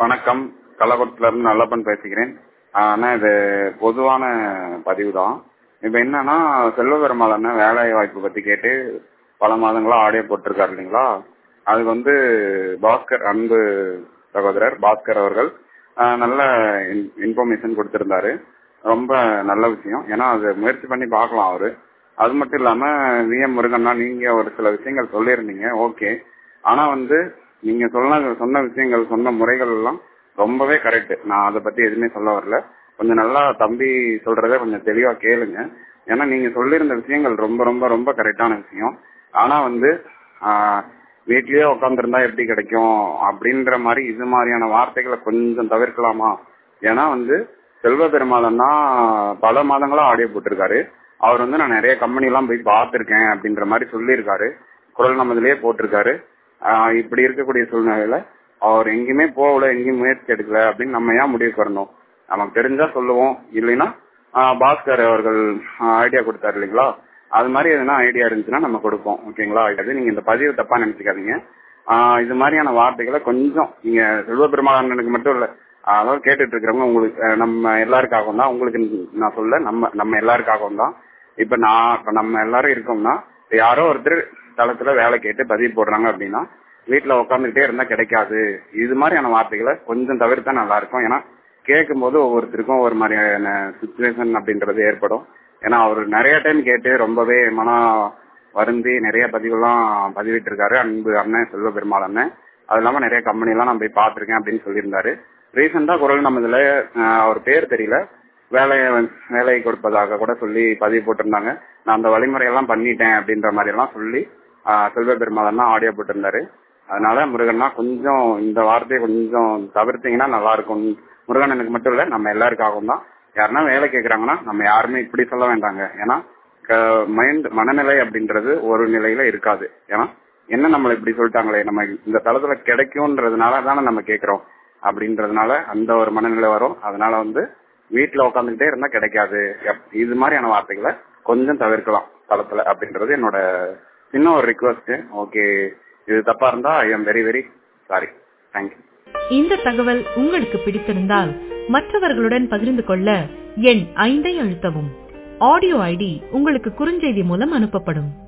வணக்கம் கள்ளக்குளத்துல இருந்து நல்லப்பன் பேசுகிறேன் ஆனா இது பொதுவான பதிவு தான் இப்ப என்னன்னா செல்வ பெருமாள் அண்ணன் வேலை வாய்ப்பு பத்தி கேட்டு பல மாதங்களா ஆடியோ போட்டிருக்காரு இல்லைங்களா அதுக்கு வந்து பாஸ்கர் அன்பு சகோதரர் பாஸ்கர் அவர்கள் ஆஹ் நல்ல இன்ஃபர்மேஷன் கொடுத்திருந்தாரு ரொம்ப நல்ல விஷயம் ஏன்னா அது முயற்சி பண்ணி பார்க்கலாம் அவரு அது மட்டும் இல்லாம வி எம் முருகன்னா நீங்க ஒரு சில விஷயங்கள் சொல்லியிருந்தீங்க ஓகே ஆனா வந்து நீங்க சொன்ன சொன்ன விஷயங்கள் சொன்ன முறைகள் எல்லாம் ரொம்பவே கரெக்ட் நான் அதை பத்தி எதுவுமே சொல்ல வரல கொஞ்சம் நல்லா தம்பி சொல்றத கொஞ்சம் தெளிவா கேளுங்க ஏன்னா நீங்க சொல்லியிருந்த விஷயங்கள் ரொம்ப ரொம்ப ரொம்ப கரெக்டான விஷயம் ஆனா வந்து ஆஹ், வீட்லயே உட்காந்துருந்தா எப்படி கிடைக்கும் அப்படின்ற மாதிரி இது மாதிரியான வார்த்தைகளை கொஞ்சம் தவிர்க்கலாமா ஏன்னா வந்து செல்வ பெருமாளன்னா பல மாதங்களா ஆடியோ போட்டிருக்காரு அவர் வந்து நான் நிறைய கம்பெனி எல்லாம் போய் பார்த்திருக்கேன் அப்படின்ற மாதிரி சொல்லியிருக்காரு குரல் நமதிலேயே போட்டிருக்காரு ஆஹ் இப்படி இருக்கக்கூடிய சூழ்நிலையில அவர் எங்கேயுமே போகல எங்கேயும் முயற்சி எடுக்கல அப்படின்னு நம்ம ஏன் முடிவு பண்ணணும் நமக்கு தெரிஞ்சா சொல்லுவோம் இல்லைன்னா ஆஹ் பாஸ்கர் அவர்கள் ஐடியா கொடுத்தாரு இல்லைங்களா அது மாதிரி எதுனா ஐடியா இருந்துச்சுன்னா நம்ம கொடுப்போம் ஓகேங்களா அது நீங்க இந்த பதிவு தப்பா நினைச்சுக்காதீங்க ஆஹ் இது மாதிரியான வார்த்தைகளை கொஞ்சம் நீங்க செல்வ பெருமாளனுக்கு மட்டும் இல்ல அதாவது கேட்டுட்டு இருக்கிறவங்க உங்களுக்கு அஹ் நம்ம எல்லாருக்காகவும் தான் உங்களுக்கு நான் சொல்ல நம்ம நம்ம எல்லாருக்காகவும் தான் இப்ப நான் இப்ப நம்ம எல்லாரும் இருக்கோம்னா இப்ப யாரோ ஒருத்தர் தளத்துல வேலை கேட்டு பதிவு போடுறாங்க அப்படின்னா வீட்டுல உட்காந்துக்கிட்டே இருந்தா கிடைக்காது இது மாதிரியான வார்த்தைகளை கொஞ்சம் தவிர்த்தா நல்லா இருக்கும் ஏன்னா கேட்கும் போது ஒவ்வொருத்தருக்கும் ஒரு மாதிரியான சுச்சுவேஷன் அப்படின்றது ஏற்படும் ஏன்னா அவர் நிறைய டைம் கேட்டு ரொம்பவே மன வருந்தி நிறைய பதிவுலாம் பதிவிட்டு இருக்காரு அன்பு அண்ணன் செல்வ பெருமாள் அண்ணன் அது இல்லாம நிறைய கம்பெனி எல்லாம் நான் போய் பார்த்திருக்கேன் அப்படின்னு சொல்லியிருந்தாரு ரீசெண்டா குரல் நம்ம இதுல ஆஹ், அவர் பேர் தெரியல வேலையை வந்து- வேலை கொடுப்பதாக கூட சொல்லி பதிவு போட்டிருந்தாங்க நான் அந்த வழிமுறையெல்லாம் பண்ணிட்டேன் அப்படின்ற மாதிரி எல்லாம் சொல்லி ஆஹ், செல்வ பெருமாள் அண்ணா ஆடியோ போட்டிருந்தாரு அதனால முருகன்னா கொஞ்சம் இந்த வார்த்தையை கொஞ்சம் தவிர்த்தீங்கன்னா நல்லா இருக்கும் முருகன் எனக்கு மட்டும் இல்ல நம்ம எல்லாருக்காகவும் தான் யாருன்னா வேலை கேக்குறாங்கன்னா நம்ம யாருமே இப்படி சொல்ல வேண்டாங்க ஏன்னா மைண்ட் மனநிலை அப்படின்றது ஒரு நிலையில இருக்காது ஏன்னா என்ன நம்மள இப்படி சொல்லிட்டாங்களே நம்ம இந்த தளத்துல கிடைக்கும்ன்றதுனால தானே நம்ம கேக்குறோம் அப்படின்றதுனால அந்த ஒரு மனநிலை வரும் அதனால வந்து வீட்டுல உட்காந்துக்கிட்டே இருந்தா கிடைக்காது எப்- இது மாதிரியான வார்த்தைகளை கொஞ்சம் தவிர்க்கலாம் தளத்துல அப்படின்றது என்னோட சின்ன ஒரு ரிக்வஸ்ட் ஓகே இது தப்பா இருந்தா I am very very sorry thank you இந்த தகவல் உங்களுக்கு பிடித்திருந்தால் மற்றவர்களுடன் பகிர்ந்து கொள்ள எண் ஐந்தை அழுத்தவும் ஆடியோ ஐடி உங்களுக்கு குறுஞ்செய்தி மூலம் அனுப்பப்படும்